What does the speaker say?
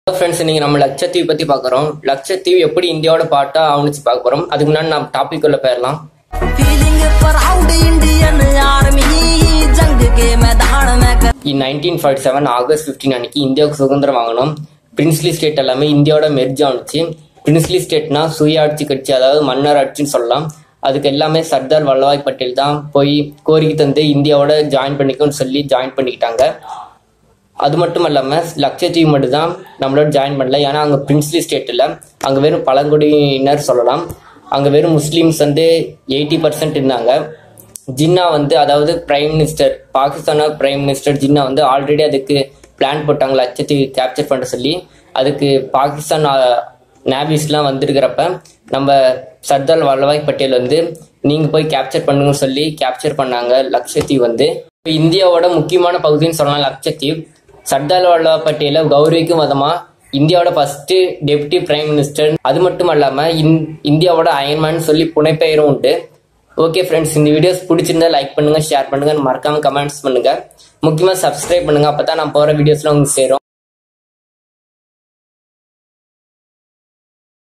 friends இன்னைக்கு நம்ம லட்சத்தீவு பத்தி பார்க்குறோம் லட்சத்தீவு எப்படி இந்தியாவோட பாட்டா அவனிச்சு பார்க்க போறோம் அதுக்கு முன்னாடி நம்ம டாபிக் உள்ள போயிடலாம் फीलिंग प्राउड इंडियन आर्मी जंग के मैदान में कर in nineteen forty seven August fifteen அன்னைக்கு இந்தியாவுக்கு சுதந்திரம் வாங்கணும் பிரின்ஸ்லி ஸ்டேட் எல்லாமே இந்தியாவோட மெர்ஜ் ஆனிச்சு பிரின்ஸ்லி ஸ்டேட்னா சுயாட்சி கட்சி அதாவது மன்னர் ஆட்சின்னு சொல்லலாம் அதுக்கு எல்லாமே சர்தார் வல்லபாய் பட்டேல் தான் போய் கோரிக்கை தந்து இந்தியாவோட ஜாயின் பண்ணிக்கோன்னு சொல்லி ஜாயின் பண்ணிக்கிட்டாங்க அது மட்டும் இல்லாமல் லட்சத்தீவு மட்டும் தான் நம்மளோட ஜாயின் பண்ணல ஏன்னா அங்கே பிரின்ஸ்லி ஸ்டேட் இல்லை அங்கே வெறும் பழங்குடியினர் சொல்லலாம் அங்கே வெறும் முஸ்லீம்ஸ் வந்து எயிட்டி பர்சன்ட் இருந்தாங்க ஜின்னா வந்து அதாவது பிரைம் மினிஸ்டர் பாகிஸ்தானோட பிரைம் மினிஸ்டர் ஜின்னா வந்து ஆல்ரெடி அதுக்கு பிளான் போட்டாங்க லட்சத்தீவு கேப்சர் பண்ண சொல்லி அதுக்கு பாகிஸ்தான் நேவிஸ்லாம் வந்திருக்கிறப்ப நம்ம சர்தார் வல்லபாய் பட்டேல் வந்து நீங்கள் போய் கேப்சர் பண்ணுங்கன்னு சொல்லி கேப்சர் பண்ணாங்க லட்சத்தீவு வந்து இப்ப இந்தியாவோட முக்கியமான பகுதின்னு சொல்லலாம் லட்சத்தீவு சர்தார் வல்லபாய் பட்டேலை கௌரவிக்கும் விதமா இந்தியாவோட ஃபர்ஸ்ட் டெப்டி பிரைம் மினிஸ்டர் அது மட்டும் இல்லாம இந்- இந்தியாவோட அயன்மேன் சொல்லி புனைப்பெயரும் உண்டு ஓகே ஃப்ரெண்ட்ஸ் இந்த வீடியோஸ் பிடிச்சிருந்தா லைக் பண்ணுங்க ஷேர் பண்ணுங்க மறக்காம கமெண்ட்ஸ் பண்ணுங்க முக்கியமா சப்ஸ்கிரைப் பண்ணுங்க அப்பதான் நான் போற வீடியோஸ்லாம் உங்களுக்கு சேரும்